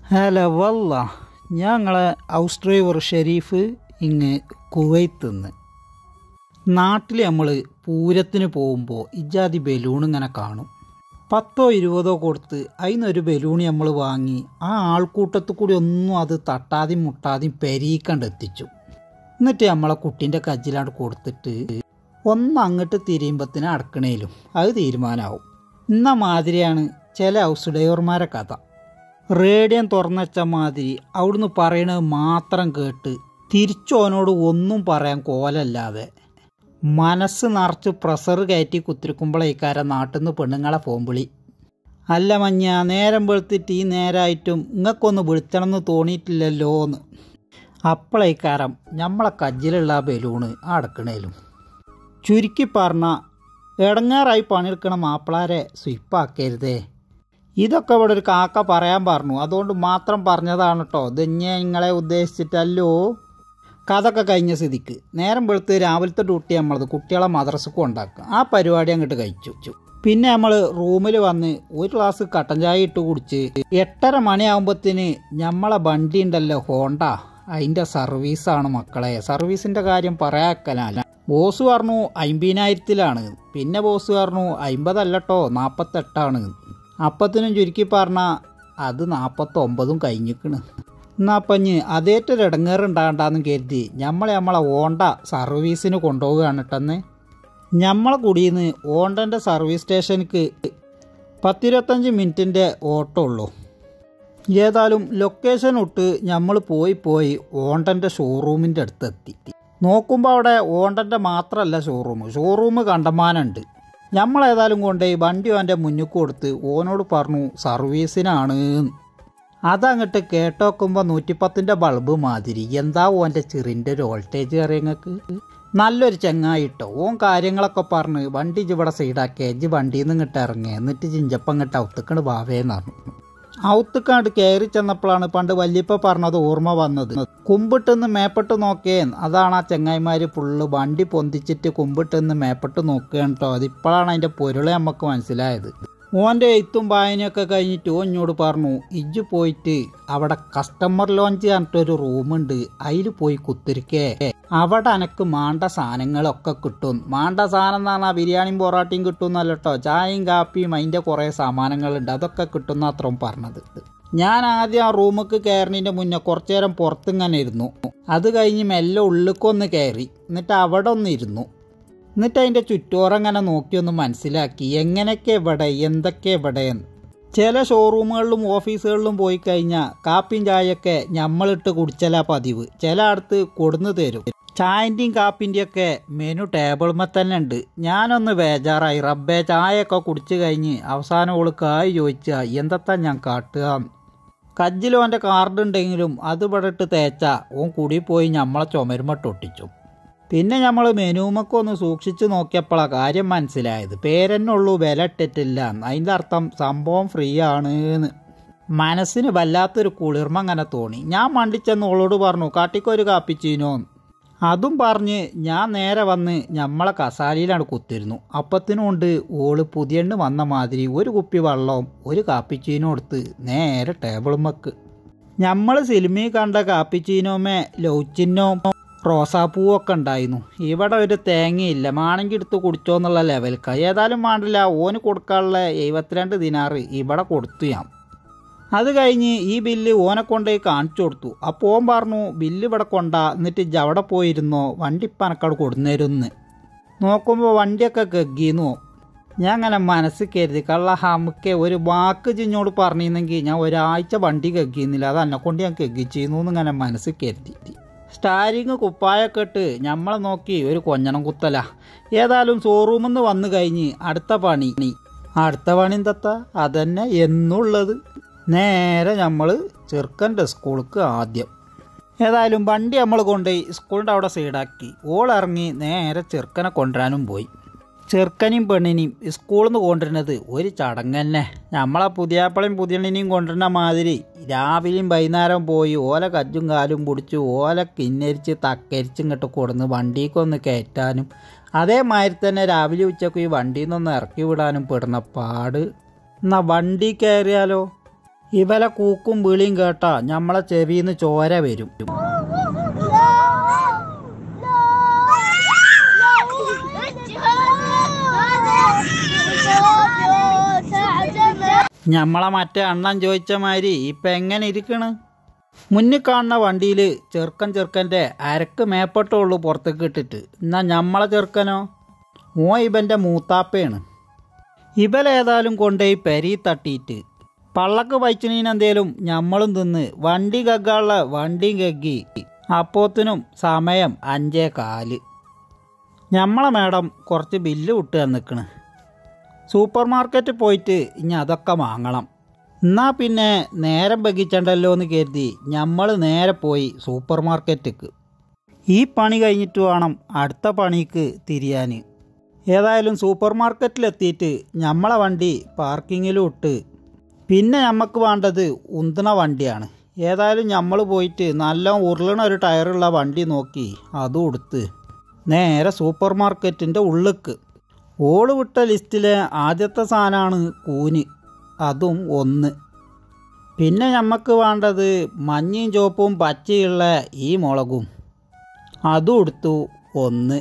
hello വല്ല ഞങ്ങളെ house driver Sharif ഇങ്ങ് കുവൈത്ത് നിന്ന് നാട്ടിൽ നമ്മൾ പൂരത്തിന് പോകുമ്പോൾ ഇജാതി ബലൂൺ ഇങ്ങനെ കാണും പത്തോ ഇരുപതോ കൊടുത്ത് അതിനൊരു ബലൂൺ നമ്മൾ വാങ്ങി ആ ആൾക്കൂട്ടത്തിൽ കൂടി ഒന്നും അത് തട്ടാതെയും മുട്ടാതെയും പെരീക്കണ്ട് എത്തിച്ചു എന്നിട്ട് നമ്മളെ കുട്ടീൻ്റെ കജ്ജിലാണ്ട് കൊടുത്തിട്ട് ഒന്ന് അങ്ങോട്ട് തിരിയുമ്പത്തിന് അടക്കണേലും അത് തീരുമാനമാവും ഇന്ന മാതിരിയാണ് ചില ഹൗസ് ഡ്രൈവർമാരെ കഥ റേഡിയം തുറന്നച്ച മാതിരി അവിടുന്ന് പറയണത് മാത്രം കേട്ട് തിരിച്ചോനോട് ഒന്നും പറയാൻ കോലല്ലാതെ മനസ്സ് നിറച്ച് പ്രഷർ കയറ്റി കുത്തിരിക്കുമ്പോഴേക്കാരം നാട്ടിൽ നിന്ന് പെണ്ണുങ്ങളെ ഫോൺ വിളി അല്ല മഞ്ഞ നേരം വെളുത്തിട്ട് ഈ നേരമായിട്ടും ഇങ്ങക്കൊന്ന് വിളിച്ചണമെന്ന് തോന്നിയിട്ടില്ലല്ലോ എന്ന് അപ്പോഴേക്കാരം നമ്മളെ കജ്ജിലുള്ള ആ ബലൂണ് അടക്കണേലും ചുരുക്കി പറഞ്ഞ ഇടങ്ങാറായി പണിയെടുക്കണ മാപ്പിളാരെ സ്വിപ്പാക്കരുതേ ഇതൊക്കെ ഇവിടെ ഒരു കാക്ക പറയാൻ പറഞ്ഞു അതുകൊണ്ട് മാത്രം പറഞ്ഞതാണ് കേട്ടോ ഇതെന്നെ നിങ്ങളെ ഉദ്ദേശിച്ചിട്ടല്ലോ കഥയൊക്കെ കഴിഞ്ഞ സ്ഥിതിക്ക് നേരം വെളുത്ത് രാവിലത്തെ ഡ്യൂട്ടി നമ്മളത് കുട്ടികളെ മദ്രസക്കും ഉണ്ടാക്കുക ആ പരിപാടി അങ്ങോട്ട് കഴിച്ചു പിന്നെ നമ്മൾ റൂമിൽ വന്ന് ഒരു ഗ്ലാസ് കട്ടൻ ചായ ഇട്ട് കുടിച്ച് എട്ടര മണിയാകുമ്പത്തിന് നമ്മളെ വണ്ടി ഉണ്ടല്ലോ ഹോണ്ട അതിൻ്റെ സർവീസാണ് മക്കളെ സർവീസിൻ്റെ കാര്യം പറയാക്കലല്ല ബോസ് പറഞ്ഞു അമ്പതിനായിരത്തിലാണ് പിന്നെ ബോസ് പറഞ്ഞു അമ്പതല്ലട്ടോ നാൽപ്പത്തെട്ടാണ് അപ്പത്തിനും ചുരുക്കി പറഞ്ഞാൽ അത് നാൽപ്പത്തൊമ്പതും കഴിഞ്ഞിക്കണ് എന്നാപ്പഞ്ഞ് അതേറ്റൊരു ഇടങ്ങേറുണ്ടാകണ്ടെന്ന് കരുതി നമ്മളെ നമ്മളെ ഓണ്ട സർവീസിന് കൊണ്ടുപോവുകയാണ് കേട്ടെന്ന് നമ്മളെ കുടിയിൽ ഓണ്ടൻ്റെ സർവീസ് സ്റ്റേഷനിക്ക് പത്തിരുപത്തഞ്ച് മിനിറ്റിൻ്റെ ഓട്ടോ ഉള്ളൂ ഏതായാലും ലൊക്കേഷൻ ഇട്ട് നമ്മൾ പോയി പോയി ഓണ്ടൻ്റെ ഷോറൂമിൻ്റെ അടുത്തെത്തി നോക്കുമ്പോൾ അവിടെ ഓണ്ടൻ്റെ മാത്രമല്ല ഷോറൂം ഷോറൂം കണ്ടമാനുണ്ട് നമ്മളേതായാലും കൊണ്ടുപോയി വണ്ടി അവൻ്റെ മുന്നിൽ കൊടുത്ത് ഓനോട് പറഞ്ഞു സർവീസിനാണ് അതങ്ങട്ട് കേട്ടോക്കുമ്പോൾ നൂറ്റിപ്പത്തിൻ്റെ ബൾബ് മാതിരി എന്താ ഓൻ്റെ ചെറിൻ്റെ ഒരു വോൾട്ടേജ് കയറിയങ്ങൾക്ക് നല്ലൊരു ചെങ്ങായിട്ടോ ഓൻ കാര്യങ്ങളൊക്കെ പറഞ്ഞ് വണ്ടി ഇജ്ജ് ഇവിടെ സൈഡാക്കി ഇജ്ജ് വണ്ടിയിൽ നിന്ന് ഇങ്ങോട്ട് ഇറങ്ങി എന്നിട്ട് ചിഞ്ചപ്പം ഇങ്ങോട്ട് ഔത്തുക്കണ് ബാവേന്ന് പറഞ്ഞു ഔത്തുക്കാണ്ട് കയറി ചെന്നപ്പോഴാണ് പണ്ട് വല്യപ്പ പറഞ്ഞത് ഓർമ്മ വന്നത് കുമ്പിട്ടെന്ന് മേപ്പെട്ട് നോക്കേ അതാണ് ആ ചെങ്ങായിമാര് ഫുള്ള് വണ്ടി പൊന്തിച്ചിട്ട് കുമ്പിട്ടെന്ന് മേപ്പെട്ട് നോക്കുകയാണ് കേട്ടോ അതിപ്പോഴാണ് അതിൻ്റെ പൊരുളെ നമുക്ക് മനസ്സിലായത് ഓൻ്റെ എഴുത്തും വായനയൊക്കെ കഴിഞ്ഞിട്ട് ഓൻ എന്നോട് പറഞ്ഞു ഇജ്ജ് പോയിട്ട് അവിടെ കസ്റ്റമർ ലോഞ്ച് പറഞ്ഞിട്ടൊരു റൂമുണ്ട് അതിൽ പോയി കുത്തിരിക്കേ അവിടെ എനക്ക് മാണ്ട സാധനങ്ങളൊക്കെ കിട്ടും മാണ്ട സാധനം എന്ന് പറഞ്ഞാൽ ബിരിയാണിയും പൊറാട്ടയും കിട്ടും എന്നല്ല കേട്ടോ ചായയും കാപ്പിയും അതിൻ്റെ കുറേ സാമാനങ്ങളുണ്ട് അതൊക്കെ കിട്ടുന്ന അത്രയും പറഞ്ഞത് ഞാൻ ആദ്യം ആ റൂമിക്ക് കയറുന്നതിൻ്റെ മുന്നേ കുറച്ചു നേരം പുറത്തിങ്ങനെ ഇരുന്നു അത് കഴിഞ്ഞ് മെല്ലെ ഉള്ളിക്കൊന്ന് കയറി എന്നിട്ട് അവിടെ ഒന്ന് ഇരുന്നു എന്നിട്ട് അതിൻ്റെ ചുറ്റോറങ്ങനെ നോക്കിയൊന്ന് മനസ്സിലാക്കി എങ്ങനെയൊക്കെ എവിടെ എന്തൊക്കെ എവിടെയെന്ന് ചില ഷോറൂമുകളിലും ഓഫീസുകളിലും പോയി കഴിഞ്ഞാൽ കാപ്പിയും ചായയൊക്കെ ഞമ്മളിട്ട് കുടിച്ചല പതിവ് ചില അടുത്ത് കൊടുന്നു തരും ചായൻ്റെയും കാപ്പിൻ്റെയും ഒക്കെ മെനു ടേബിൾമേ തന്നെ ഉണ്ട് ഞാനൊന്ന് ബേജാറായി റബ്ബേ ചായയൊക്കെ കുടിച്ചു കഴിഞ്ഞ് അവസാനം ഓള് കായ് ചോദിച്ചാൽ എന്തത്താ ഞാൻ കാട്ടുക കജ്ജിലും എൻ്റെ കാർഡ് ഉണ്ടെങ്കിലും അത് ഇവിടെ ഇട്ട് തേച്ചാ ഓൻ കൂടി പോയി നമ്മളെ ചുമരുമട്ട് ഒട്ടിച്ചു പിന്നെ നമ്മൾ മെനുമൊക്കെ ഒന്ന് സൂക്ഷിച്ച് നോക്കിയപ്പോഴാണ് കാര്യം മനസ്സിലായത് പേരെന്നുള്ളൂ വില ഇട്ടിട്ടില്ല അതിൻ്റെ അർത്ഥം സംഭവം ഫ്രീ ആണ് മനസ്സിന് വല്ലാത്തൊരു കുളിർമ അങ്ങനെ തോന്നി ഞാൻ മണ്ടിച്ചെന്ന് ഓളോട് പറഞ്ഞു കാട്ടിക്കൊരു കാപ്പിച്ചീനോ അതും പറഞ്ഞ് ഞാൻ നേരെ വന്ന് ഞമ്മളെ കസാലയിലാണ് കുത്തിരുന്നു അപ്പത്തിനുകൊണ്ട് ഓള് പുതിയണ്ണ് വന്ന മാതിരി ഒരു കുപ്പി വെള്ളവും ഒരു കാപ്പിച്ചീനും എടുത്ത് നേരെ ടേബിളുമ്മക്ക് നമ്മൾ സിനിമയിൽ കണ്ട കാപ്പിച്ചീനോമേ ലൗച്ചിനോ റോസാപ്പൂവൊക്കെ ഉണ്ടായിരുന്നു ഇവിടെ ഒരു തേങ്ങയില്ല മാണെങ്കിൽ എടുത്ത് കുടിച്ചോ എന്നുള്ള ലെവൽക്ക ഏതായാലും വേണ്ടില്ല ഓന് കൊടുക്കാനുള്ള എഴുപത്തിരണ്ട് ദിനാറ് ഇവിടെ കൊടുത്തു ഞാൻ അത് കഴിഞ്ഞ് ഈ ബില്ല് ഓനെ കൊണ്ടുപോയി കാണിച്ചു കൊടുത്തു അപ്പോൾ ഓൻ പറഞ്ഞു ബില്ല് ഇവിടെ കൊണ്ടാ എന്നിട്ട് ഇജ്ജ് അവിടെ പോയിരുന്നോ വണ്ടി ഇപ്പം എനക്കവിടെ കൊടുന്നേരുന്ന് നോക്കുമ്പോൾ വണ്ടിയൊക്കെ ഗഗ്ഗീന്നു ഞാൻ അങ്ങനെ മനസ്സിൽ കരുതി കള്ള ഹമുക്കെ ഒരു വാക്ക് ചിഞ്ഞോട് പറഞ്ഞിരുന്നെങ്കിൽ ഞാൻ ഒരാഴ്ച വണ്ടി ഗഗ്ഗിയുന്നില്ല അത് എന്നെ കൊണ്ട് ഞാൻ ഗഗ്ഗിച്ചിരുന്നു എന്നിങ്ങനെ മനസ്സിൽ കരുതി സ്റ്റാരിങ് കുപ്പായൊക്കെ ഇട്ട് നമ്മളെ നോക്കി ഒരു കൊഞ്ഞണം കുത്തല ഏതായാലും ഷോറൂമിൽ നിന്ന് വന്നു കഴിഞ്ഞ് അടുത്ത പണി അടുത്ത പണി എന്തത്താ അതന്നെ എന്നുള്ളത് നേരെ നമ്മൾ ചെറുക്കൻ്റെ സ്കൂൾക്ക് ആദ്യം ഏതായാലും വണ്ടി നമ്മൾ കൊണ്ടുപോയി സ്കൂളിൻ്റെ അവിടെ സൈഡാക്കി ഓളിറങ്ങി നേരെ ചെറുക്കനെ കൊണ്ടുവരാനും പോയി ചെറുക്കനെയും പെണ്ണിനെയും സ്കൂളിൽ നിന്ന് കൊണ്ടുവരുന്നത് ഒരു ചടങ്ങ് തന്നെ നമ്മളെ പുതിയാപ്പളയും പുതിയണ്ണിനെയും കൊണ്ടുവരുന്ന മാതിരി രാവിലെയും വൈകുന്നേരം പോയി ഓല കജ്ജും കാലും പിടിച്ച് ഓല കിന്നരിച്ച് തക്കരിച്ച് ഇങ്ങോട്ട് കൊടുന്ന് വണ്ടിക്കൊന്ന് കയറ്റാനും അതേമാതിരി തന്നെ രാവിലെ ഉച്ചക്ക് ഈ വണ്ടിയിൽ നിന്നൊന്ന് ഇറക്കി വിടാനും പെടുന്ന പാട് എന്നാ വണ്ടി കയറിയാലോ ഇവലെ കൂക്കും വിളിയും കേട്ടാ ഞമ്മളെ ചെവിന്ന് ചോര വരും ഞമ്മളെ മറ്റേ അണ്ണൻ ചോദിച്ച മാതിരി ഇപ്പം എങ്ങനെ ഇരിക്കണ് മുന്നിൽ കാണുന്ന വണ്ടിയിൽ ചെറുക്കൻ ചെറുക്കൻ്റെ അരക്ക് മേപ്പട്ടുള്ളൂ പുറത്തേക്ക് ഇട്ടിട്ട് എന്നാ ഞമ്മളെ ചെറുക്കനോ ഓ ഇവൻ്റെ മൂത്താപ്പയാണ് ഇവലേതായാലും കൊണ്ടുപോയി പെരി തട്ടിയിട്ട് പള്ളക്ക് പൈച്ചണീനെന്തേലും ഞമ്മളും തിന്ന് വണ്ടി കഗ്ഗാനുള്ള വണ്ടിയും കഗ്ഗി അപ്പോത്തിനും സമയം അഞ്ചേ കാല് ഞമ്മളെ മേഡം കുറച്ച് ബില്ല് വിട്ട് തന്നിക്കണ് സൂപ്പർ മാർക്കറ്റിൽ പോയിട്ട് ഇനി അതൊക്കെ വാങ്ങണം എന്നാ പിന്നെ നേരം ബഗിച്ചണ്ടല്ലോ എന്ന് കരുതി നമ്മൾ നേരെ പോയി സൂപ്പർ മാർക്കറ്റിക്ക് ഈ പണി കഴിഞ്ഞിട്ട് വേണം അടുത്ത പണിക്ക് തിരിയാൻ ഏതായാലും സൂപ്പർ മാർക്കറ്റിലെത്തിയിട്ട് നമ്മളെ വണ്ടി പാർക്കിങ്ങിലും ഇട്ട് പിന്നെ നമുക്ക് വേണ്ടത് ഉന്തണ വണ്ടിയാണ് ഏതായാലും നമ്മൾ പോയിട്ട് നല്ല ഉരുളണ ഒരു ടയറുള്ള വണ്ടി നോക്കി അതും എടുത്ത് നേരെ സൂപ്പർ മാർക്കറ്റിൻ്റെ ഉള്ളിക്ക് ഓള് വിട്ട ലിസ്റ്റിലെ ആദ്യത്തെ സാധനമാണ് കൂന് അതും ഒന്ന് പിന്നെ നമുക്ക് വേണ്ടത് മഞ്ഞയും ചുവപ്പും പച്ചയുള്ള ഈ മുളകും അതും എടുത്തു ഒന്ന്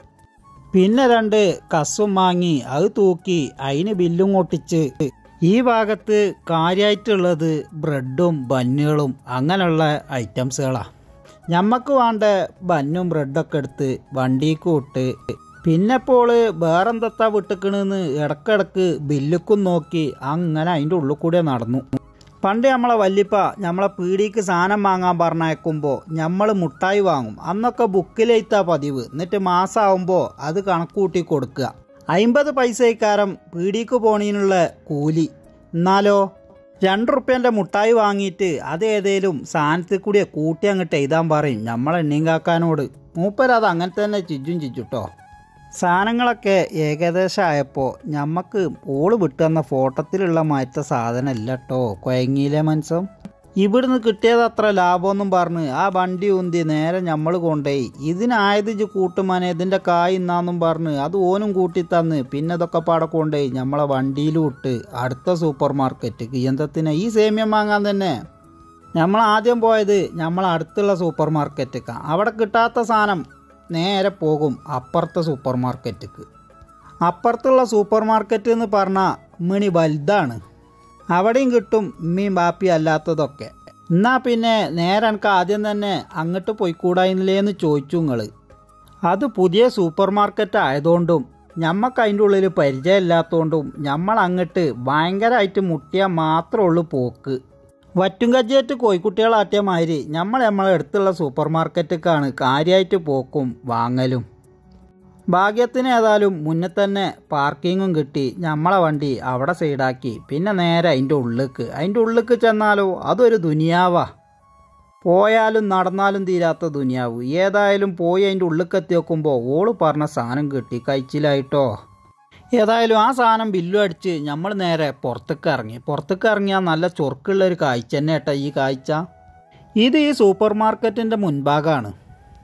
പിന്നെ രണ്ട് കസും വാങ്ങി അത് തൂക്കി അതിന് ബില്ലും ഒട്ടിച്ച് ഈ ഭാഗത്ത് കാര്യമായിട്ടുള്ളത് ബ്രെഡും ബന്നുകളും അങ്ങനെയുള്ള ഐറ്റംസുകളാണ് ഞമ്മക്ക് വേണ്ട ബന്നും ബ്രെഡൊക്കെ എടുത്ത് വണ്ടിക്ക് വിട്ട് പിന്നെ ഇപ്പോൾ വേറെന്തെത്താ വിട്ടിക്കണെന്ന് ഇടക്കിടക്ക് ബില്ലുക്കും നോക്കി അങ്ങനെ അതിൻ്റെ ഉള്ളിൽ കൂടെ നടന്നു പണ്ട് നമ്മളെ വല്യപ്പ നമ്മളെ പീടിക്ക് സാധനം വാങ്ങാൻ പറഞ്ഞയക്കുമ്പോൾ നമ്മൾ മുട്ടായി വാങ്ങും അന്നൊക്കെ ബുക്കിലെഴുത്താ പതിവ് എന്നിട്ട് മാസമാകുമ്പോൾ അത് കണക്കൂട്ടി കൊടുക്കുക അമ്പത് പൈസക്കാരം പീടിക്ക് പോണീനുള്ള കൂലി എന്നാലോ രണ്ട് റുപ്യൻ്റെ മുട്ടായി വാങ്ങിയിട്ട് അത് ഏതേലും സാധനത്തിൽ കൂടി കൂട്ടി അങ്ങോട്ട് എഴുതാൻ പറയും നമ്മളെ എണ്ണീം കാക്കാനോട് മൂപ്പരത് അങ്ങനെ തന്നെ ചിജും ചിജുട്ടോ സാധനങ്ങളൊക്കെ ഏകദേശം ആയപ്പോൾ ഞമ്മക്ക് ഓള് വിട്ടുതന്ന ഫോട്ടത്തിലുള്ള മാറ്റ സാധനമല്ല കേട്ടോ കൊയങ്ങിയിലെ മനസ്സം ഇവിടുന്ന് കിട്ടിയത് അത്ര ലാഭമൊന്നും പറഞ്ഞ് ആ വണ്ടി ഉന്തി നേരെ നമ്മൾ കൊണ്ടുപോയി ഇതിനായത് ഇജ് കൂട്ടുമാനെ ഇതിൻ്റെ കായ് ഇന്നാന്നും പറഞ്ഞ് അത് ഓനും കൂട്ടി തന്ന് പിന്നെ ഇതൊക്കെ പാടെ കൊണ്ടുപോയി നമ്മളെ വണ്ടിയിലും ഇട്ട് അടുത്ത സൂപ്പർ മാർക്കറ്റ് യന്ത്രത്തിന് ഈ സേമ്യം വാങ്ങാൻ തന്നെ നമ്മൾ ആദ്യം പോയത് നമ്മൾ അടുത്തുള്ള സൂപ്പർ മാർക്കറ്റിക്കാ അവിടെ കിട്ടാത്ത സാധനം നേരെ പോകും അപ്പുറത്തെ സൂപ്പർ മാർക്കറ്റിക്ക് അപ്പുറത്തുള്ള സൂപ്പർ മാർക്കറ്റ് എന്ന് പറഞ്ഞാൽ മണി വലുതാണ് അവിടെയും കിട്ടും ഉമ്മയും ബാപ്പിയും അല്ലാത്തതൊക്കെ എന്നാ പിന്നെ നേരെ എനിക്ക് ആദ്യം തന്നെ അങ്ങോട്ട് പോയിക്കൂടായില്ലേന്ന് ചോദിച്ചു നിങ്ങൾ അത് പുതിയ സൂപ്പർ മാർക്കറ്റ് ആയതുകൊണ്ടും ഞമ്മക്ക് അതിൻ്റെ ഉള്ളിൽ പരിചയമില്ലാത്തതുകൊണ്ടും നമ്മൾ അങ്ങോട്ട് ഭയങ്കരമായിട്ട് മുട്ടിയാൽ മാത്രമേ ഉള്ളൂ പോക്ക് വറ്റുംകജ്ജേറ്റ് കോഴിക്കുട്ടികളാട്ടിയ മാതിരി നമ്മൾ നമ്മളെ അടുത്തുള്ള സൂപ്പർ മാർക്കറ്റിക്കാണ് കാര്യമായിട്ട് പോക്കും വാങ്ങലും ഭാഗ്യത്തിന് ഏതായാലും മുന്നേ തന്നെ പാർക്കിങ്ങും കിട്ടി നമ്മളെ വണ്ടി അവിടെ സൈഡാക്കി പിന്നെ നേരെ അതിൻ്റെ ഉള്ളിക്ക് അതിൻ്റെ ഉള്ളിക്ക് ചെന്നാലോ അതൊരു ദുനിയാവാ പോയാലും നടന്നാലും തീരാത്ത ദുനിയാവ് ഏതായാലും പോയി അതിൻ്റെ ഉള്ളിക്ക് എത്തി നോക്കുമ്പോൾ ഓള് പറഞ്ഞ സാധനം കിട്ടി കഴിച്ചിലായിട്ടോ ഏതായാലും ആ സാധനം ബില്ലും അടിച്ച് നമ്മൾ നേരെ പുറത്തേക്ക് ഇറങ്ങി പുറത്തേക്ക് ഇറങ്ങിയാൽ നല്ല ചൊറുക്കുള്ള ഒരു കാഴ്ച തന്നെ ഏട്ടാ ഈ കാഴ്ച ഇത് ഈ സൂപ്പർ മാർക്കറ്റിൻ്റെ മുൻഭാഗമാണ്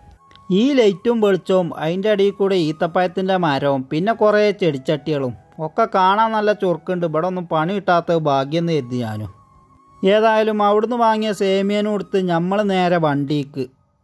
ഈ ലൈറ്റും വെളിച്ചവും അതിൻ്റെ അടിയിൽ കൂടെ ഈത്തപ്പഴത്തിൻ്റെ മരവും പിന്നെ കുറേ ചെടിച്ചട്ടികളും ഒക്കെ കാണാൻ നല്ല ചൊറുക്കുണ്ട് ഇവിടെ ഒന്നും പണി കിട്ടാത്ത ഭാഗ്യം എന്ന് കരുതി ഞാനും ഏതായാലും അവിടുന്ന് വാങ്ങിയ സേമിയനും കൊടുത്ത് നമ്മൾ നേരെ വണ്ടിക്ക്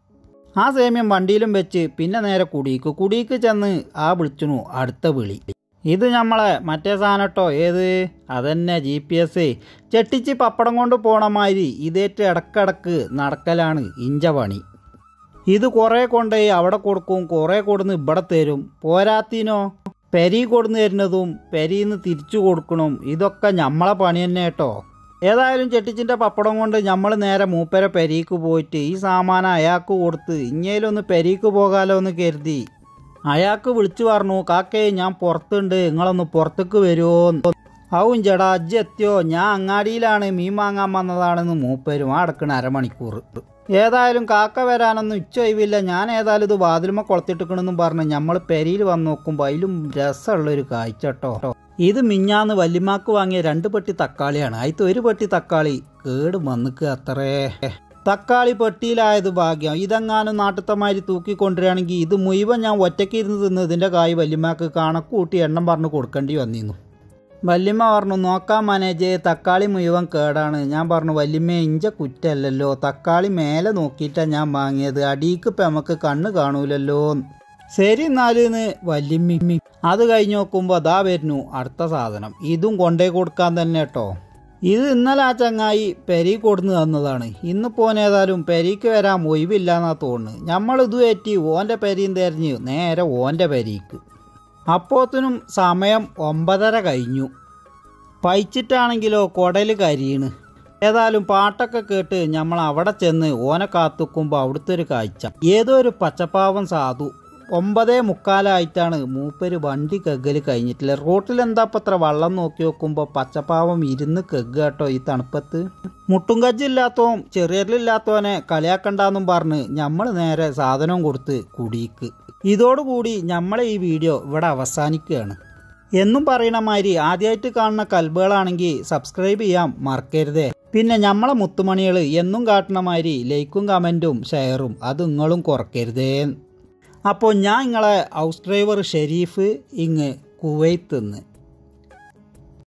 ആ സേമിയം വണ്ടിയിലും വെച്ച് പിന്നെ നേരെ കുടിക്ക് കുടിക്ക് ചെന്ന് ആ വിളിച്ചു അടുത്ത വിളി ഇത് നമ്മളെ മറ്റേ സാധനം കേട്ടോ ഏത് അതന്നെ ജി പി എസ് ചെട്ടിച്ച് പപ്പടം കൊണ്ട് പോണ മാതിരി ഇതേറ്റ് ഇടക്കിടക്ക് നടക്കലാണ് ഇഞ്ച പണി ഇത് കുറേ കൊണ്ടുപോയി അവിടെ കൊടുക്കും കുറേ കൊടുന്ന് ഇവിടെ തരും പോരാത്തിനോ പെരി കൊടുന്ന് തരുന്നതും പെരിന്ന് തിരിച്ചു കൊടുക്കണം ഇതൊക്കെ നമ്മളെ പണി തന്നെ കേട്ടോ ഏതായാലും ചെട്ടിച്ചിൻ്റെ പപ്പടം കൊണ്ട് നമ്മൾ നേരെ മൂപ്പര പെരീക്ക് പോയിട്ട് ഈ സാമാനം അയാൾക്ക് കൊടുത്ത് ഇങ്ങേലൊന്ന് പെരീക്ക് പോകാലോ എന്ന് കരുതി അയാൾക്ക് വിളിച്ചു പറഞ്ഞു കാക്കേ ഞാൻ പുറത്തുണ്ട് നിങ്ങളൊന്ന് പുറത്തേക്ക് വരുമോ ആവും ചേടാ അജ്ജ് എത്തിയോ ഞാൻ അങ്ങാടിയിലാണ് മീൻ വാങ്ങാൻ വന്നതാണെന്ന് മൂപ്പരും ആ അടക്കണ അരമണിക്കൂർ ഏതായാലും കാക്ക വരാനൊന്നും ഉച്ച ഒഴിവില്ല ഞാൻ ഏതായാലും ഇത് വാതിലുമ കൊളത്തിട്ടിക്കണെന്നും പറഞ്ഞ് നമ്മൾ പെരിയിൽ വന്ന് നോക്കുമ്പോൾ അതിലും രസമുള്ളൊരു കാഴ്ച കേട്ടോ ഇത് മിഞ്ഞാന്ന് വല്യമാക്ക് വാങ്ങിയ രണ്ട് പെട്ടി തക്കാളിയാണ് അതിൽ ഒരു പെട്ടി തക്കാളി കേട് വന്നിക്ക് അത്രേ തക്കാളി പെട്ടിയിലായത് ഭാഗ്യം ഇതെങ്ങാനും നാട്ടിത്തമാരി തൂക്കിക്കൊണ്ടുവരികയാണെങ്കിൽ ഇത് മുഴുവൻ ഞാൻ ഒറ്റയ്ക്ക് ഇരുന്ന് തിന്ന് ഇതിൻ്റെ കായ് വല്യമാക്ക് കണക്കൂട്ടി എണ്ണം പറഞ്ഞ് കൊടുക്കേണ്ടി വന്നിരുന്നു വല്യമ്മ പറഞ്ഞു നോക്കാൻ മാനേജ് തക്കാളി മുഴുവൻ കേടാണ് ഞാൻ പറഞ്ഞു വല്യമ്മ ഇഞ്ച കുറ്റല്ലല്ലോ തക്കാളി മേലെ നോക്കിയിട്ടാണ് ഞാൻ വാങ്ങിയത് അടിക്ക് ഇപ്പം നമുക്ക് കണ്ണ് കാണൂലല്ലോ ശരി എന്നാലിന്ന് വല്യമ്മി അത് കഴിഞ്ഞ് നോക്കുമ്പോൾ അതാ വരുന്നു അടുത്ത സാധനം ഇതും കൊണ്ടേ കൊടുക്കാൻ തന്നെ കേട്ടോ ഇത് ഇന്നലെ ആ ചങ്ങായി പെരി കൊടുന്ന് തന്നതാണ് ഇന്ന് പോനേതായാലും പെരിക്ക് വരാൻ ഒഴിവില്ലാന്നാ തോന്നുന്നു നമ്മൾ ഇത് പറ്റി ഓൻ്റെ പെരിയും തെരഞ്ഞ് നേരെ ഓൻ്റെ പെരിക്ക് അപ്പോത്തിനും സമയം ഒമ്പതര കഴിഞ്ഞു പൈച്ചിട്ടാണെങ്കിലോ കുടൽ കരിയണ് ഏതായാലും പാട്ടൊക്കെ കേട്ട് നമ്മൾ അവിടെ ചെന്ന് ഓനെ കാത്തുക്കുമ്പോൾ അവിടുത്തെ ഒരു കാഴ്ച ഏതോ ഒരു പച്ചപ്പാവൻ സാധു ഒമ്പതേ മുക്കാലായിട്ടാണ് മൂപ്പര് വണ്ടി കെഗല് കഴിഞ്ഞിട്ടില്ല റോട്ടിൽ എന്താ ഇപ്പം അത്ര വള്ളം നോക്കി നോക്കുമ്പോൾ പച്ചപ്പാവം ഇരുന്ന് കെഗ് കേട്ടോ ഈ തണുപ്പത്ത് മുട്ടും കജ്ജില്ലാത്തവൻ ചെറിയരിലില്ലാത്തവനെ കളിയാക്കണ്ടെന്നും പറഞ്ഞ് നമ്മൾ നേരെ സാധനവും കൊടുത്ത് കുടിക്ക് ഇതോടുകൂടി നമ്മളെ ഈ വീഡിയോ ഇവിടെ അവസാനിക്കുകയാണ് എന്നും പറയണ മാതിരി ആദ്യമായിട്ട് കാണുന്ന കൽബുകളാണെങ്കിൽ സബ്സ്ക്രൈബ് ചെയ്യാൻ മറക്കരുതേ പിന്നെ നമ്മളെ മുത്തുമണികൾ എന്നും കാട്ടണ മാതിരി ലൈക്കും കമൻറ്റും ഷെയറും അത് നിങ്ങളും കുറക്കരുതേ അപ്പോൾ ഞാൻ നിങ്ങളെ ഹൗസ് ഡ്രൈവർ ഷെരീഫ് ഇങ്ങ് കുവൈത്ത് നിന്ന്